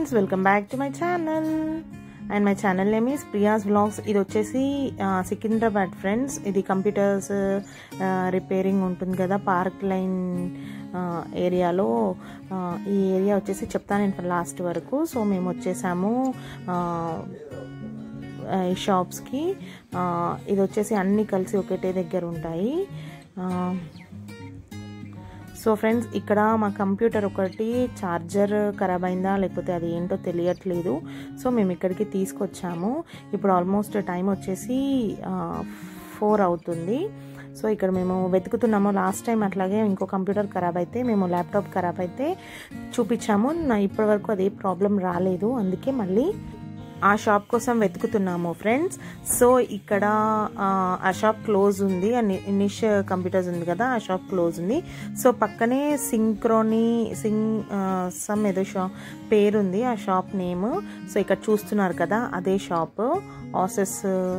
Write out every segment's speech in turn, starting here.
friends welcome back to my channel and my channel name is Priya's vlogs ఇది వచ్చేసి ఆ, Secunderabad friends ఇది computers repairing ఉంటుంది కదా పార్క్ లైన్ ఆ, ఏరియాలో ఆ, ఈ ఏరియా వచ్చేసి చెప్తాను నేను లాస్ట్ వరకు సో మేము వచ్చేసాము ఆ, ఆ, ఈ షాప్స్కి ఆ, ఇది వచ్చేసి అన్నీ కలిసి ఒకటే దగ్గర ఉంటాయి ఆ, సో ఫ్రెండ్స్ ఇక్కడ మా కంప్యూటర్ ఒకటి ఛార్జర్ ఖరాబ్ అయిందా లేకపోతే అది ఏంటో తెలియట్లేదు సో మేము ఇక్కడికి తీసుకొచ్చాము ఇప్పుడు ఆల్మోస్ట్ టైం వచ్చేసి ఫోర్ అవుతుంది సో ఇక్కడ మేము వెతుకుతున్నాము లాస్ట్ టైం అట్లాగే ఇంకో కంప్యూటర్ ఖరాబ్ అయితే మేము ల్యాప్టాప్ ఖరాబ్ అయితే చూపించాము నా ఇప్పటి వరకు అదే ప్రాబ్లం రాలేదు అందుకే మళ్ళీ ఆ షాప్ కోసం వెతుకుతున్నాము ఫ్రెండ్స్ సో ఇక్కడ ఆ, ఆ షాప్ క్లోజ్ ఉంది నిష్ కంప్యూటర్స్ ఉంది కదా ఆ షాప్ క్లోజ్ ఉంది సో పక్కనే సింక్రోని సింగ్ సమ్ ఏదో షాప్ పేరుంది ఆ షాప్ నేమ్ సో ఇక్కడ చూస్తున్నారు కదా అదే షాప్ ఆసెస్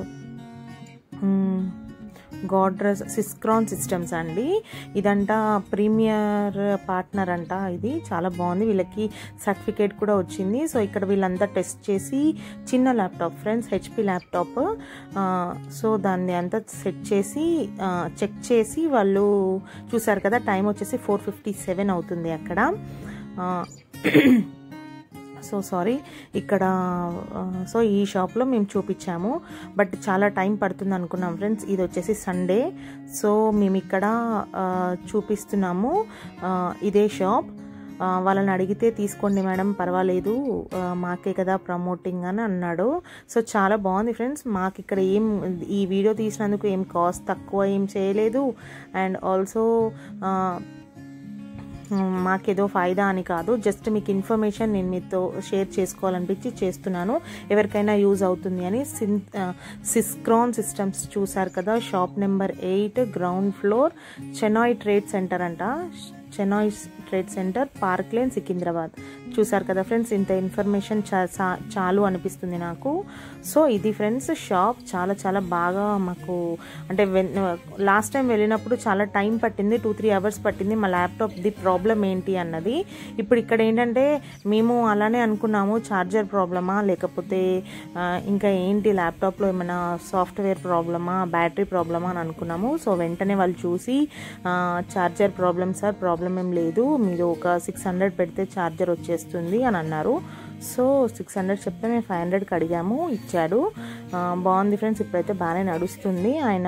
గాడ్రస్ సిస్క్రాన్ సిస్టమ్స్ అండి ఇదంట ప్రీమియర్ పార్ట్నర్ అంట ఇది చాలా బాగుంది వీళ్ళకి సర్టిఫికేట్ కూడా వచ్చింది సో ఇక్కడ వీళ్ళంతా టెస్ట్ చేసి చిన్న laptop friends HP laptop so దాన్ని అంతా సెట్ చేసి చెక్ చేసి వాళ్ళు చూసారు కదా టైం వచ్చేసి ఫోర్ ఫిఫ్టీ సెవెన్ అవుతుంది అక్కడ ఆ, సో సారీ ఇక్కడ ఆ, సో ఈ షాప్లో మేము చూపించాము బట్ చాలా టైం పడుతుంది అనుకున్నాం ఫ్రెండ్స్ ఇది వచ్చేసి సండే సో మేము ఇక్కడ ఆ, చూపిస్తున్నాము ఆ, ఇదే షాప్ ఆ, వాళ్ళని అడిగితే తీసుకోండి మేడం పర్వాలేదు ఆ, మాకే కదా ప్రమోటింగ్ అని అన్నాడు సో చాలా బాగుంది ఫ్రెండ్స్ మాకు ఇక్కడ ఏం ఈ వీడియో తీసినందుకు ఏం కాస్ట్ తక్కువ ఏం చేయలేదు అండ్ ఆల్సో మాకేదో ఫాయిదా అని కాదు జస్ట్ మీకు ఇన్ఫర్మేషన్ నేను మీతో షేర్ చేసుకోవాలనిపించి చేస్తున్నాను ఎవరికైనా యూజ్ అవుతుంది అని సిన్ సిస్క్రాన్ సిస్టమ్స్ చూసారు కదా shop number eight ground floor Chennai trade centre అంట Chennai trade centre park lane Secunderabad చూసారు కదా ఫ్రెండ్స్ ఇంత ఇన్ఫర్మేషన్ చా- చా- చాలు అనిపిస్తుంది నాకు సో ఇది ఫ్రెండ్స్ షాప్ చాలా చాలా బాగా మాకు అంటే లాస్ట్ టైం వెళ్ళినప్పుడు చాలా టైం పట్టింది టూ త్రీ అవర్స్ పట్టింది మా ల్యాప్టాప్ ది ప్రాబ్లం ఏంటి అన్నది ఇప్పుడు ఇక్కడ ఏంటంటే మేము అలానే అనుకున్నాము ఛార్జర్ ప్రాబ్లమా లేకపోతే ఆ, ఇంకా ఏంటి ల్యాప్టాప్లో ఏమైనా సాఫ్ట్వేర్ ప్రాబ్లమా బ్యాటరీ ప్రాబ్లమా అని అనుకున్నాము సో వెంటనే వాళ్ళు చూసి ఛార్జర్ ప్రాబ్లం సార్ ప్రాబ్లం ఏం లేదు మీరు ఒక సిక్స్ హండ్రెడ్ పెడితే ఛార్జర్ వచ్చేస్తుంది అని అన్నారు సో సిక్స్ హండ్రెడ్ చెప్తే మేము ఫైవ్ హండ్రెడ్కి అడిగాము ఇచ్చాడు ఆ, బాగుంది ఫ్రెండ్స్ ఇప్పుడైతే బాగానే నడుస్తుంది ఆయన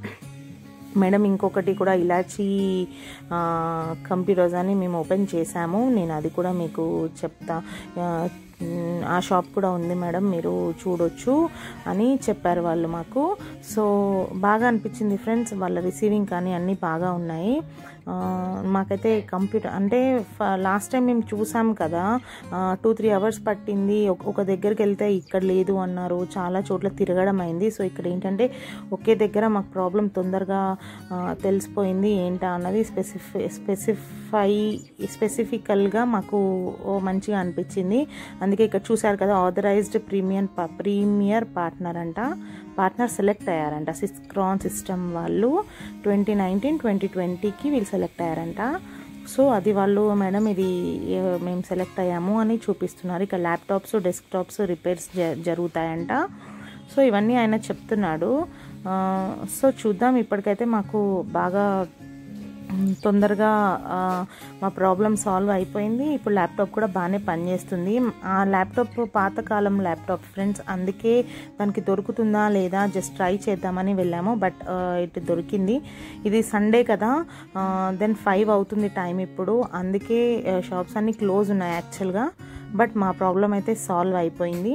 మేడం ఇంకొకటి కూడా ఇలాచీ ఆ, కంప్యూటర్స్ అని మేము ఓపెన్ చేసాము నేను అది కూడా మీకు చెప్తా ఆ, మ్, ఆ షాప్ కూడా ఉంది మేడం మీరు చూడొచ్చు అని చెప్పారు వాళ్ళు మాకు సో బాగా అనిపించింది ఫ్రెండ్స్ వాళ్ళ రిసీవింగ్ కానీ అన్నీ బాగా ఉన్నాయి ఆ, మాకైతే కంప్యూటర్ అంటే లాస్ట్ టైం మేము చూసాం కదా టూ త్రీ అవర్స్ పట్టింది ఒక- ఒక దగ్గరికి వెళ్తే ఇక్కడ లేదు అన్నారు చాలా చోట్ల తిరగడం అయింది సో ఇక్కడ ఏంటంటే ఒకే దగ్గర మాకు ప్రాబ్లం తొందరగా ఆ, తెలిసిపోయింది ఏంటా అన్నది స్పెసిఫి స్పెసిఫై స్పెసిఫికల్గా మాకు ఓ మంచిగా అనిపించింది అందుకే ఇక్కడ చూసారు కదా ఆథరైజ్డ్ ప్రీమియం ప్రీమియర్ పార్ట్నర్ అంట పార్ట్నర్ సెలెక్ట్ అయ్యారంట సిస్క్రాన్ సిస్టమ్ వాళ్ళు ట్వంటీ నైన్టీన్ ట్వంటీ ట్వంటీకి వీళ్ళు సెలెక్ట్ అయ్యారంట సో అది వాళ్ళు మేడం ఇది ఏ, మేము సెలెక్ట్ అయ్యాము అని చూపిస్తున్నారు ఇక ల్యాప్టాప్స్ డెస్క్టాప్స్ రిపేర్స్ జ జరుగుతాయంట సో ఇవన్నీ ఆయన చెప్తున్నాడు ఆ, సో చూద్దాం ఇప్పటికైతే మాకు బాగా మ్, తొందరగా ఆ, మా ప్రాబ్లం సాల్వ్ అయిపోయింది ఇప్పుడు ల్యాప్టాప్ కూడా బాగానే పనిచేస్తుంది ఆ ల్యాప్టాప్ పాతకాలం ల్యాప్టాప్ ఫ్రెండ్స్ అందుకే దానికి దొరుకుతుందా లేదా జస్ట్ ట్రై చేద్దామని వెళ్ళాము బట్ ఇటు దొరికింది ఇది సండే కదా దెన్ ఫైవ్ అవుతుంది టైం ఇప్పుడు అందుకే షాప్స్ అన్నీ క్లోజ్ ఉన్నాయి యాక్చువల్గా బట్ మా ప్రాబ్లం అయితే సాల్వ్ అయిపోయింది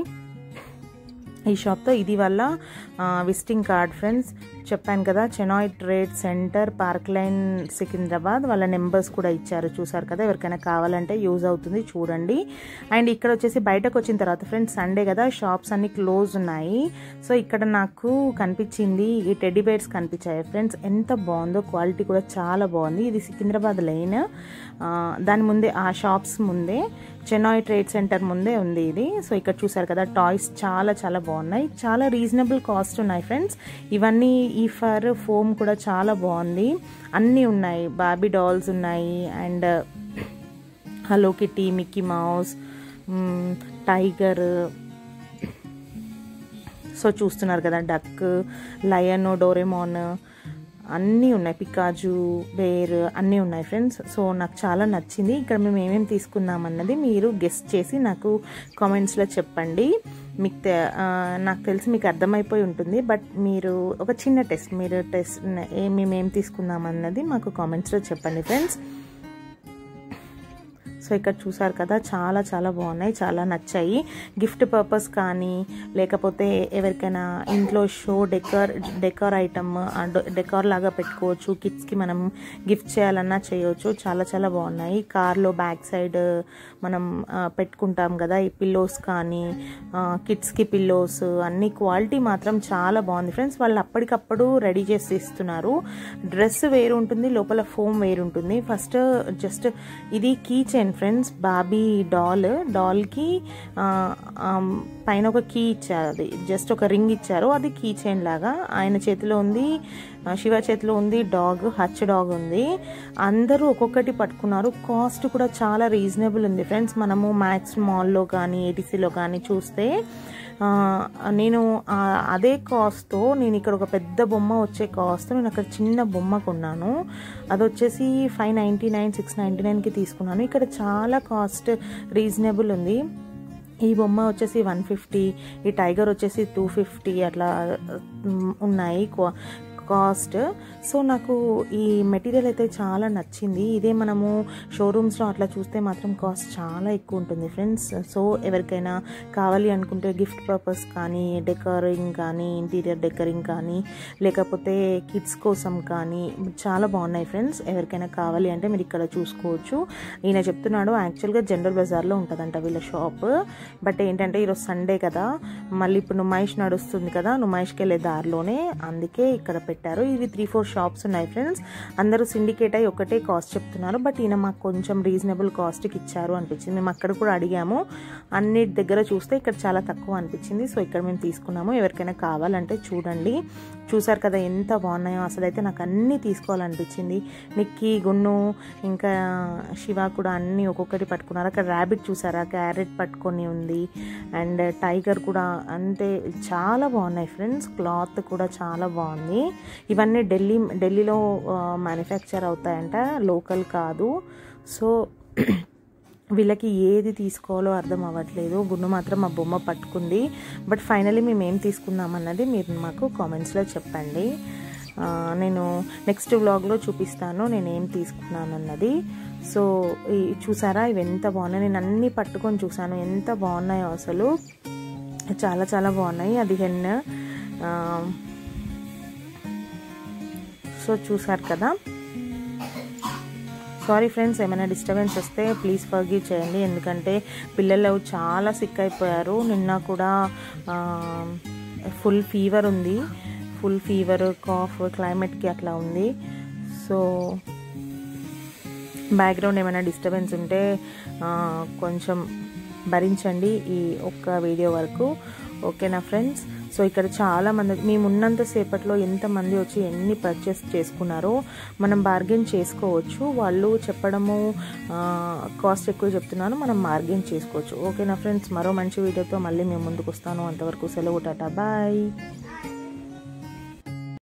ఈ షాప్తో ఇది వల్ల విజిటింగ్ కార్డ్ ఫ్రెండ్స్ చెప్పాను కదా Chennai trade centre park line Secunderabad వాళ్ళ నెంబర్స్ కూడా ఇచ్చారు చూసారు కదా ఎవరికైనా కావాలంటే యూజ్ అవుతుంది చూడండి అండ్ ఇక్కడ వచ్చేసి బయటకు వచ్చిన తర్వాత ఫ్రెండ్స్ సండే కదా షాప్స్ అన్ని క్లోజ్ ఉన్నాయి సో ఇక్కడ నాకు కనిపించింది ఈ టెడ్డీ బేర్స్ కనిపించాయి ఫ్రెండ్స్ ఎంత బాగుందో క్వాలిటీ కూడా చాలా బాగుంది ఇది సికింద్రాబాద్ లైన్ ఆ, దాని ముందే ఆ షాప్స్ ముందే చెనాయ్ ట్రేడ్ సెంటర్ ముందే ఉంది ఇది సో ఇక్కడ చూసారు కదా టాయ్స్ చాలా చాలా బాగున్నాయి చాలా రీజనబుల్ కాస్ట్ ఉన్నాయి ఫ్రెండ్స్ ఇవన్నీ ఈ ఫర్ ఫోమ్ కూడా చాలా బాగుంది అన్నీ ఉన్నాయి బాబీ డాల్స్ ఉన్నాయి and Hello Kitty Mickey Mouse tiger so చూస్తున్నారు కదా డక్ లయన్ డోరెమాన్ అన్నీ ఉన్నాయి పికాజు బేర్ అన్నీ ఉన్నాయి ఫ్రెండ్స్ సో నాకు చాలా నచ్చింది ఇక్కడ మేము ఏమేమి తీసుకున్నాం అన్నది మీరు గెస్ట్ చేసి నాకు కామెంట్స్లో చెప్పండి మీకు తె- ఆ, నాకు తెలిసి మీకు అర్థమైపోయి ఉంటుంది బట్ మీరు ఒక చిన్న టెస్ట్ మీరు టెస్ట్ ఏ మేము ఏం తీసుకున్నాం అన్నది మాకు కామెంట్స్లో చెప్పండి ఫ్రెండ్స్ సో ఇక్కడ చూసారు కదా చాలా చాలా బాగున్నాయి చాలా నచ్చాయి గిఫ్ట్ పర్పస్ కానీ లేకపోతే ఎవరికైనా ఇంట్లో show decor decor item decor లాగా పెట్టుకోవచ్చు కిడ్స్కి మనం గిఫ్ట్ చేయాలన్నా చేయవచ్చు చాలా చాలా బాగున్నాయి కార్లో బ్యాక్ సైడ్ మనం ఆ, పెట్టుకుంటాం కదా ఈ పిల్లోస్ కానీ కిడ్స్కి పిల్లోస్ అన్ని క్వాలిటీ మాత్రం చాలా బాగుంది ఫ్రెండ్స్ వాళ్ళు అప్పటికప్పుడు రెడీ చేసి ఇస్తున్నారు డ్రెస్ వేరు ఉంటుంది లోపల ఫోమ్ వేరు ఉంటుంది ఫస్ట్ జస్ట్ ఇది కీ చైన్ ఫ్రెండ్స్ బాబీ డాల్ డాల్కి పైన ఒక కీ ఇచ్చారు అది జస్ట్ ఒక రింగ్ ఇచ్చారు అది కీ చైన్ లాగా ఆయన చేతిలో ఉంది ఆ, శివ చేతిలో ఉంది డాగ్ హచ్ డాగ్ ఉంది అందరూ ఒక్కొక్కటి పట్టుకున్నారు కాస్ట్ కూడా చాలా రీజనబుల్ ఉంది ఫ్రెండ్స్ మనము మ్యాక్స్ మాల్లో కానీ ఏటీసీలో కానీ చూస్తే ఆ, నేను ఆ, అదే కాస్ట్తో నేను ఇక్కడ ఒక పెద్ద బొమ్మ వచ్చే కాస్ట్ నేను అక్కడ చిన్న బొమ్మ కొన్నాను అది వచ్చేసి five ninety nine six ninety నైన్కి తీసుకున్నాను ఇక్కడ చాలా కాస్ట్ రీజనబుల్ ఉంది ఈ బొమ్మ వచ్చేసి వన్ ఫిఫ్టీ ఈ టైగర్ వచ్చేసి టూ ఫిఫ్టీ అట్లా ఉమ్, ఉన్నాయి క్వా- కాస్ట్ సో నాకు ఈ మెటీరియల్ అయితే చాలా నచ్చింది ఇదే మనము షోరూమ్స్లో అట్లా చూస్తే మాత్రం కాస్ట్ చాలా ఎక్కువ ఉంటుంది ఫ్రెండ్స్ సో ఎవరికైనా కావాలి అనుకుంటే గిఫ్ట్ పర్పస్ కానీ డెకరింగ్ కానీ ఇంటీరియర్ డెకరింగ్ కానీ లేకపోతే కిడ్స్ కోసం కానీ చాలా బాగున్నాయి ఫ్రెండ్స్ ఎవరికైనా కావాలి అంటే మీరు ఇక్కడ చూసుకోవచ్చు ఈయన చెప్తున్నాడు యాక్చువల్గా జనరల్ బజార్లో ఉంటుందంట వీళ్ళ షాప్ బట్ ఏంటంటే ఈరోజు సండే కదా మళ్ళీ ఇప్పుడు నుమాయిష్ నడుస్తుంది కదా నుమాయిష్కి వెళ్ళే దారిలోనే అందుకే ఇక్కడ పెట్టారు ఇవి త్రీ ఫోర్ షాప్స్ ఉన్నాయి ఫ్రెండ్స్ అందరూ సిండికేట్ అయ్యి ఒకటే కాస్ట్ చెప్తున్నారు బట్ ఈయన మాకు కొంచెం రీజనబుల్ కాస్ట్కి ఇచ్చారు అనిపించింది మేము అక్కడ కూడా అడిగాము అన్నిటి దగ్గర చూస్తే ఇక్కడ చాలా తక్కువ అనిపించింది సో ఇక్కడ మేము తీసుకున్నాము ఎవరికైనా కావాలంటే చూడండి చూసారు కదా ఎంత బాగున్నాయో అసలు అయితే నాకు అన్నీ తీసుకోవాలనిపించింది నిక్కీ గున్ను ఇంకా శివ కూడా అన్నీ ఒక్కొక్కటి పట్టుకున్నారు అక్కడ ర్యాబిట్ చూసారా క్యారెట్ పట్టుకొని ఉంది అండ్ టైగర్ కూడా అంతే చాలా బాగున్నాయి ఫ్రెండ్స్ క్లాత్ కూడా చాలా బాగుంది ఇవన్నీ ఢిల్లీ ఢిల్లీలో మ్యానుఫ్యాక్చర్ అవుతాయంట లోకల్ కాదు సో వీళ్ళకి ఏది తీసుకోవాలో అర్థం అవ్వట్లేదు గున్ను మాత్రం మా బొమ్మ పట్టుకుంది బట్ ఫైనలీ మేము ఏం తీసుకున్నాం అన్నది మీరు మాకు కామెంట్స్లో చెప్పండి ఆ, నేను నెక్స్ట్ వ్లాగ్లో చూపిస్తాను నేను ఏం తీసుకున్నాను అన్నది సో ఈ చూసారా ఇవి ఎంత బాగున్నాయి నేను అన్నీ పట్టుకొని చూసాను ఎంత బాగున్నాయో అసలు చాలా చాలా బాగున్నాయి అది హెన్ ఆ, సో చూసారు కదా సారీ ఫ్రెండ్స్ ఏమైనా డిస్టర్బెన్స్ వస్తే ప్లీజ్ ఫర్గివ్ చేయండి ఎందుకంటే పిల్లలు చాలా సిక్ అయిపోయారు నిన్న కూడా ఫుల్ ఫీవర్ ఉంది ఫుల్ ఫీవర్ కాఫ్ క్లైమేట్కి అట్లా ఉంది సో బ్యాక్గ్రౌండ్ ఏమైనా డిస్టర్బెన్స్ ఉంటే ఆ, కొంచెం భరించండి ఈ ఒక్క వీడియో వరకు ఓకేనా ఫ్రెండ్స్ సో ఇక్కడ చాలా మంది మేము ఉన్నంత సేపట్లో ఎంతమంది వచ్చి ఎన్ని పర్చేస్ చేసుకున్నారో మనం బార్గెన్ చేసుకోవచ్చు వాళ్ళు చెప్పడము కాస్ట్ ఎక్కువ చెప్తున్నాను మనం బార్గెన్ చేసుకోవచ్చు ఓకేనా ఫ్రెండ్స్ మరో మంచి వీడియోతో మళ్ళీ మేము ముందుకు వస్తాను అంతవరకు సెలవు టాటా బాయ్